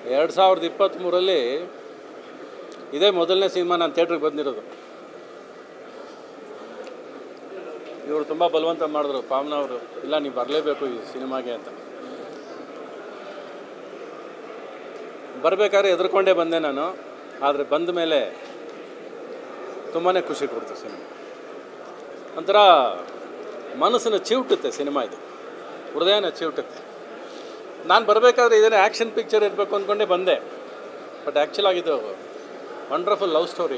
ಎರಡು ಸಾವಿರದ ಇಪ್ಪತ್ತ್ಮೂರಲ್ಲಿ ಇದೇ ಮೊದಲನೇ ಸಿನಿಮಾ ನಾನು ಥಿಯೇಟ್ರಿಗೆ ಬಂದಿರೋದು ಇವರು ತುಂಬ ಬಲವಂತ ಮಾಡಿದ್ರು ಪಾವನವರು ಇಲ್ಲ ನೀವು ಬರಲೇಬೇಕು ಈ ಸಿನಿಮಾಗೆ ಅಂತ ಬರಬೇಕಾದ್ರೆ ಎದುರ್ಕೊಂಡೇ ಬಂದೆ ನಾನು ಆದರೆ ಬಂದ ಮೇಲೆ ತುಂಬಾ ಖುಷಿ ಕೊಡ್ತು ಸಿನಿಮಾ ಒಂಥರ ಮನಸ್ಸನ್ನು ಚಿವುಟುತ್ತೆ ಸಿನಿಮಾ ಇದು ಹೃದಯನ ಚಿವುಟುತ್ತೆ ನಾನು ಬರಬೇಕಾದ್ರೆ ಇದೇನೇ ಆ್ಯಕ್ಷನ್ ಪಿಕ್ಚರ್ ಇರಬೇಕು ಅಂದ್ಕೊಂಡೇ ಬಂದೆ ಬಟ್ ಆ್ಯಕ್ಚುಲ್ ಆಗಿದ್ದು ವಂಡರ್ಫುಲ್ ಲವ್ ಸ್ಟೋರಿ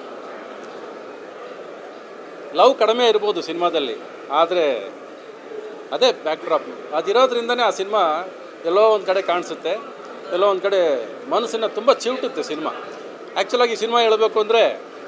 ಲವ್ ಕಡಿಮೆ ಇರ್ಬೋದು ಸಿನಿಮಾದಲ್ಲಿ ಆದರೆ ಅದೇ ಬ್ಯಾಕ್ಡ್ರಾಪ್ ಅದಿರೋದ್ರಿಂದನೇ ಆ ಸಿನಿಮಾ ಎಲ್ಲೋ ಒಂದು ಕಡೆ ಕಾಣಿಸುತ್ತೆ ಎಲ್ಲೋ ಒಂದು ಕಡೆ ಮನಸ್ಸನ್ನು ತುಂಬ ಚಿವುಟುತ್ತೆ ಸಿನಿಮಾ ಆ್ಯಕ್ಚುಲಾಗಿ ಈ ಸಿನಿಮಾ ಹೇಳಬೇಕು ಅಂದರೆ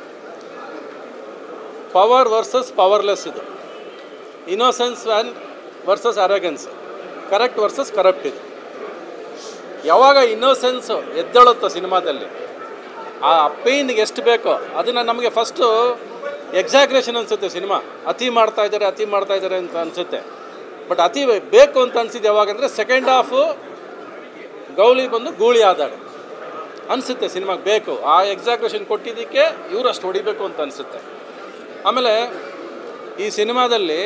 ಪವರ್ ವರ್ಸಸ್ ಪವರ್ಲೆಸ್ ಇದು innocence and versus arrogance correct versus corrupt ಇದು ಯಾವಾಗ ಇನ್ನೋಸೆನ್ಸು ಎದ್ದೇಳುತ್ತೋ ಸಿನಿಮಾದಲ್ಲಿ ಆ ಪೇಯ್ನಿಗೆ ಎಷ್ಟು ಬೇಕೋ ಅದನ್ನು ನಮಗೆ ಫಸ್ಟು ಎಕ್ಸಾಗ್ರೇಷನ್ ಅನಿಸುತ್ತೆ ಸಿನಿಮಾ ಅತಿ ಮಾಡ್ತಾ ಇದ್ದಾರೆ ಅತಿ ಮಾಡ್ತಾ ಇದ್ದಾರೆ ಅಂತ ಅನಿಸುತ್ತೆ ಬಟ್ ಅತಿ ಬೇಕು ಅಂತ ಅನಿಸಿದ್ದು ಯಾವಾಗಂದರೆ ಸೆಕೆಂಡ್ ಹಾಫು ಗೌಳಿ ಬಂದು ಗೂಳಿ ಆದಾಗ ಅನಿಸುತ್ತೆ ಸಿನಿಮಾಗೆ ಬೇಕು ಆ ಎಕ್ಸಾಗ್ರೇಷನ್ ಕೊಟ್ಟಿದ್ದಕ್ಕೆ ಇವರು ಅಷ್ಟು ಹೊಡಿಬೇಕು ಅಂತ ಅನಿಸುತ್ತೆ ಆಮೇಲೆ ಈ ಸಿನಿಮಾದಲ್ಲಿ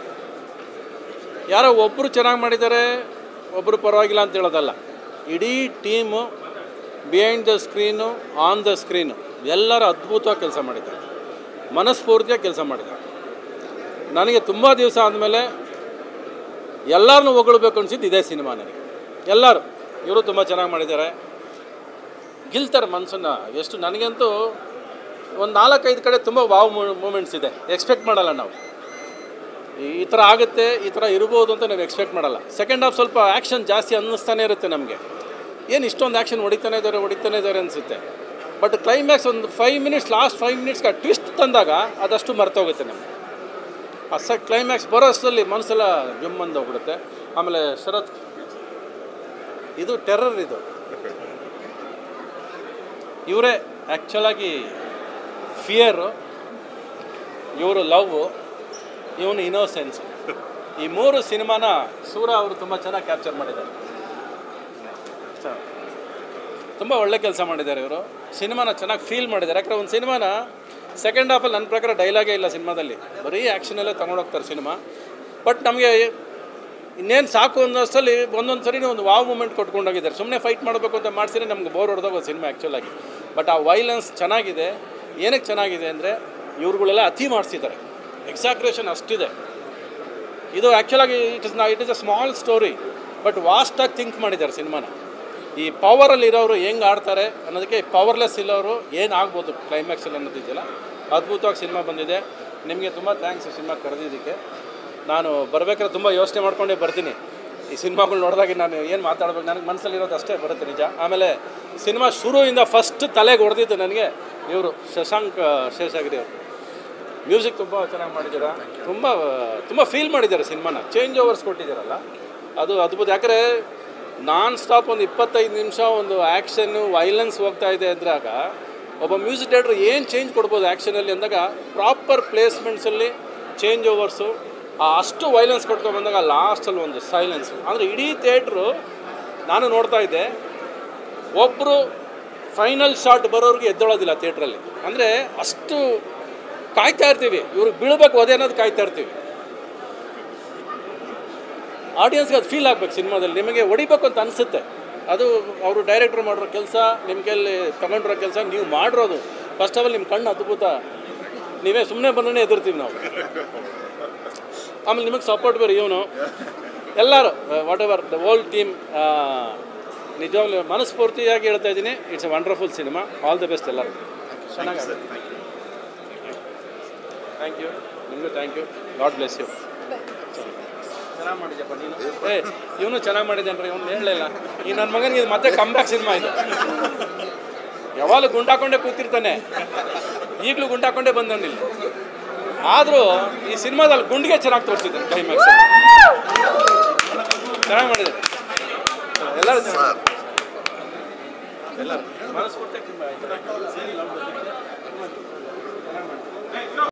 ಯಾರೋ ಒಬ್ಬರು ಚೆನ್ನಾಗಿ ಮಾಡಿದ್ದಾರೆ ಒಬ್ಬರು ಪರವಾಗಿಲ್ಲ ಅಂತ ಹೇಳೋದಲ್ಲ ಇಡೀ team behind the screen on the screen ಎಲ್ಲರೂ ಅದ್ಭುತವಾಗಿ ಕೆಲಸ ಮಾಡಿದ್ದಾರೆ ಮನಸ್ಫೂರ್ತಿಯಾಗಿ ಕೆಲಸ ಮಾಡಿದ್ದಾರೆ ನನಗೆ ತುಂಬ ದಿವಸ ಆದಮೇಲೆ ಎಲ್ಲರನ್ನೂ ಹೊಗಳ್ಬೇಕು ಅನಿಸಿದ್ದು ಇದೇ ಸಿನಿಮಾ ನನಗೆ ಎಲ್ಲರೂ ಇವರು ತುಂಬ ಚೆನ್ನಾಗಿ ಮಾಡಿದ್ದಾರೆ ಗಿಲ್ತಾರೆ ಮನಸ್ಸನ್ನು ಎಷ್ಟು ನನಗಂತೂ ಒಂದು ನಾಲ್ಕೈದು ಕಡೆ ತುಂಬ ವಾವ್ ಮೂಮೆಂಟ್ಸ್ ಇದೆ ಎಕ್ಸ್ಪೆಕ್ಟ್ ಮಾಡಲ್ಲ ನಾವು ಈ ಥರ ಆಗುತ್ತೆ ಈ ಥರ ಇರ್ಬೋದು ಅಂತ ನಾವು ಎಕ್ಸ್ಪೆಕ್ಟ್ ಮಾಡಲ್ಲ ಸೆಕೆಂಡ್ ಹಾಫ್ ಸ್ವಲ್ಪ ಆ್ಯಕ್ಷನ್ ಜಾಸ್ತಿ ಅನ್ನಿಸ್ತಾನೆ ಇರುತ್ತೆ ನಮಗೆ ಏನು ಇಷ್ಟೊಂದು ಆ್ಯಕ್ಷನ್ ಹೊಡಿತಾನೆ ಇದ್ದಾರೆ ಹೊಡಿತಾನೆ ಇದ್ದಾರೆ ಅನಿಸುತ್ತೆ ಬಟ್ ಕ್ಲೈಮ್ಯಾಕ್ಸ್ ಒಂದು ಫೈವ್ ಮಿನಿಟ್ಸ್ ಲಾಸ್ಟ್ ಫೈವ್ ಮಿನಿಟ್ಸ್ಗೆ ಟ್ವಿಸ್ಟ್ ತಂದಾಗ ಅದಷ್ಟು ಮರ್ತೋಗುತ್ತೆ ನಮಗೆ ಆ ಸ ಕ್ಲೈಮ್ಯಾಕ್ಸ್ ಬರೋ ಅಷ್ಟರಲ್ಲಿ ಮನಸ್ಸೆಲ್ಲ ಜುಮ್ಮಂದು ಹೋಗ್ಬಿಡುತ್ತೆ ಆಮೇಲೆ ಶರತ್ ಇದು ಟೆರ್ರರ್ ಇದು ಇವರೇ ಆ್ಯಕ್ಚುಲಾಗಿ ಫಿಯರು ಇವರು ಲವ್ ಇವನು ಇನೋಸೆನ್ಸ್ ಈ ಮೂರು ಸಿನಿಮಾನ ಸೂರ ಅವರು ತುಂಬ ಚೆನ್ನಾಗಿ ಕ್ಯಾಪ್ಚರ್ ಮಾಡಿದ್ದಾರೆ ತುಂಬ ಒಳ್ಳೆ ಕೆಲಸ ಮಾಡಿದ್ದಾರೆ ಇವರು ಸಿನಿಮಾನ ಚೆನ್ನಾಗಿ ಫೀಲ್ ಮಾಡಿದ್ದಾರೆ ಯಾಕಂದರೆ ಒಂದು ಸಿನಿಮಾನ ಸೆಕೆಂಡ್ ಹಾಫಲ್ಲಿ ನನ್ನ ಪ್ರಕಾರ ಡೈಲಾಗೇ ಇಲ್ಲ ಸಿನಿಮಾದಲ್ಲಿ ಬರೀ ಆ್ಯಕ್ಷನಲ್ಲೇ ತಗೊಂಡೋಗ್ತಾರೆ ಸಿನಿಮಾ ಬಟ್ ನಮಗೆ ಇನ್ನೇನು ಸಾಕು ಅನ್ನೋಷ್ಟರಲ್ಲಿ ಒಂದೊಂದು ಸರಿ ಒಂದು ವಾವ್ ಮೂಮೆಂಟ್ ಕೊಟ್ಕೊಂಡೋಗಿದ್ದಾರೆ ಸುಮ್ಮನೆ ಫೈಟ್ ಮಾಡಬೇಕು ಅಂತ ಮಾಡಿಸಿದ್ರೆ ನಮ್ಗೆ ಬೋರ್ ಹೊಡೆದೋಗೋ ಸಿನಿಮಾ ಆ್ಯಕ್ಚುಲಾಗಿ ಬಟ್ ಆ ವೈಲೆನ್ಸ್ ಚೆನ್ನಾಗಿದೆ ಏನಕ್ಕೆ ಚೆನ್ನಾಗಿದೆ ಅಂದರೆ ಇವ್ರುಗಳೆಲ್ಲ ಅತಿ ಮಾಡಿಸಿದ್ದಾರೆ ಎಕ್ಸಾಕ್ರೇಷನ್ ಅಷ್ಟಿದೆ ಇದು ಆ್ಯಕ್ಚುಲಾಗಿ ಇಟ್ ಇಸ್ ನಾ it is a small story but ವಾಸ್ಟಾಗಿ ಥಿಂಕ್ ಮಾಡಿದ್ದಾರೆ ಸಿನಿಮಾನ ಈ ಪವರಲ್ಲಿ ಇರೋರು ಹೆಂಗೆ ಆಡ್ತಾರೆ ಅನ್ನೋದಕ್ಕೆ ಪವರ್ಲೆಸ್ ಇರೋರು ಏನು ಆಗ್ಬೋದು ಕ್ಲೈಮ್ಯಾಕ್ಸಲ್ಲಿ ಅನ್ನೋದಿದೆಯಲ್ಲ ಅದ್ಭುತವಾಗಿ ಸಿನಿಮಾ ಬಂದಿದೆ ನಿಮಗೆ ತುಂಬ ಥ್ಯಾಂಕ್ಸ್ ಸಿನಿಮಾ ಕರೆದಿದ್ದಕ್ಕೆ ನಾನು ಬರಬೇಕಾದ್ರೆ ತುಂಬ ಯೋಚನೆ ಮಾಡ್ಕೊಂಡೇ ಬರ್ತೀನಿ ಈ ಸಿನಿಮಾಗಳು ನೋಡಿದಾಗ ನಾನು ಏನು ಮಾತಾಡ್ಬೇಕು ನನಗೆ ಮನಸ್ಸಲ್ಲಿರೋದು ಅಷ್ಟೇ ಬರುತ್ತೆ ನಿಜ ಆಮೇಲೆ ಸಿನಿಮಾ ಶುರುವಿಂದ ಫಸ್ಟ್ ತಲೆಗೆ ಹೊಡೆದಿದ್ದು ನನಗೆ ಇವರು ಶಶಾಂಕ್ ಶೇಷಾಗಿರಿ ಅವರು ಮ್ಯೂಸಿಕ್ ತುಂಬ ಚೆನ್ನಾಗಿ ಮಾಡಿದ್ದೀರಾ ತುಂಬ ತುಂಬ ಫೀಲ್ ಮಾಡಿದ್ದಾರೆ ಸಿನಿಮಾನ ಚೇಂಜ್ ಓವರ್ಸ್ ಕೊಟ್ಟಿದ್ದೀರಲ್ಲ ಅದು ಅದ್ಭುತ ಯಾಕಂದರೆ ನಾನ್ ಸ್ಟಾಪ್ ಒಂದು ಇಪ್ಪತ್ತೈದು ನಿಮಿಷ ಒಂದು ಆ್ಯಕ್ಷನ್ನು ವೈಲೆನ್ಸ್ ಹೋಗ್ತಾ ಇದೆ ಅಂದಾಗ ಒಬ್ಬ ಮ್ಯೂಸಿಕ್ ಡೈರೆಕ್ಟ್ರ್ ಏನು ಚೇಂಜ್ ಕೊಡ್ಬೋದು ಆ್ಯಕ್ಷನಲ್ಲಿ ಅಂದಾಗ ಪ್ರಾಪರ್ ಪ್ಲೇಸ್ಮೆಂಟ್ಸಲ್ಲಿ ಚೇಂಜ್ ಓವರ್ಸು ಆ ಅಷ್ಟು ವೈಲೆನ್ಸ್ ಕೊಟ್ಕೊಂಡು ಬಂದಾಗ ಲಾಸ್ಟಲ್ಲಿ ಒಂದು ಸೈಲೆನ್ಸ್ ಅಂದರೆ ಇಡೀ ಥಿಯೇಟ್ರು ನಾನು ನೋಡ್ತಾ ಇದ್ದೆ ಒಬ್ಬರು ಫೈನಲ್ ಶಾಟ್ ಬರೋರಿಗೆ ಎದ್ದೊಳೋದಿಲ್ಲ ಥಿಯೇಟ್ರಲ್ಲಿ ಅಂದರೆ ಅಷ್ಟು ಕಾಯ್ತಾ ಇರ್ತೀವಿ ಇವ್ರಿಗೆ ಬೀಳ್ಬೇಕು ಅದೇ ಅನ್ನೋದು ಕಾಯ್ತಾ ಇರ್ತೀವಿ ಆಡಿಯನ್ಸ್ಗೆ ಅದು ಫೀಲ್ ಆಗ್ಬೇಕು ಸಿನಿಮಾದಲ್ಲಿ ನಿಮಗೆ ಹೊಡಿಬೇಕು ಅಂತ ಅನಿಸುತ್ತೆ ಅದು ಅವರು ಡೈರೆಕ್ಟ್ರ್ ಮಾಡಿರೋ ಕೆಲಸ ನಿಮ್ಮ ಕೈಲಿ ತಗೊಂಡಿರೋ ಕೆಲಸ ನೀವು ಮಾಡಿರೋದು ಫಸ್ಟ್ ಆಫ್ ಆಲ್ ನಿಮ್ಮ ಕಣ್ಣು ಅದ್ಭುತ ನೀವೇ ಸುಮ್ಮನೆ ಬಂದ್ರೆ ಎದುರ್ತೀವಿ ನಾವು ಆಮೇಲೆ ನಿಮಗೆ ಸಪೋರ್ಟ್ ಬೇರೆ ಇವನು ಎಲ್ಲರೂ whatever the old team ನಿಜವಾಗ್ಲೂ ಮನಸ್ಫೂರ್ತಿಯಾಗಿ ಹೇಳ್ತಾ ಇದ್ದೀನಿ ಇಟ್ಸ್ ಎ ವಂಡರ್ಫುಲ್ ಸಿನಿಮಾ ಆಲ್ ದಿ ಬೆಸ್ಟ್ ಎಲ್ಲರೂ ಚೆನ್ನಾಗಿ ಥ್ಯಾಂಕ್ ಯು ನಿಮಗೂ thank you God bless you ಚೆನ್ನಾಗಿ ಮಾಡಿದ್ಯಪ್ಪ ನೀನು ಏ ಇವನು ಚೆನ್ನಾಗಿ ಮಾಡಿದ್ದಾನ್ರಿ ಇವನು ಹೇಳಲಿಲ್ಲ ಈ ನನ್ನ ಮಗನಿಗೆ ಇದು ಮತ್ತೆ ಕಂಬ್ಯಾಕ್ ಸಿನಿಮಾ ಇದು ಯಾವಾಗಲೂ ಗುಂಡಾಕೊಂಡೇ ಕೂತಿರ್ತಾನೆ ಈಗಲೂ ಗುಂಡಾಕೊಂಡೇ ಬಂದವನಿಲ್ಲ ಆದರೂ ಈ ಸಿನಿಮಾದಲ್ಲಿ ಗುಂಡಿಗೆ ಚೆನ್ನಾಗಿ ತೋರಿಸಿದ್ದಾನೆ ಕ್ಲೈಮ್ಯಾಕ್ಸ್ ಚೆನ್ನಾಗಿ ಮಾಡಿದ್ದಾರೆ ಎಲ್ಲರೂ ಚೆನ್ನಾಗಿ ಎಲ್ಲರೂ ಮನಸ್ಫೂರ್ತಿಯಾಗಿ ತುಂಬ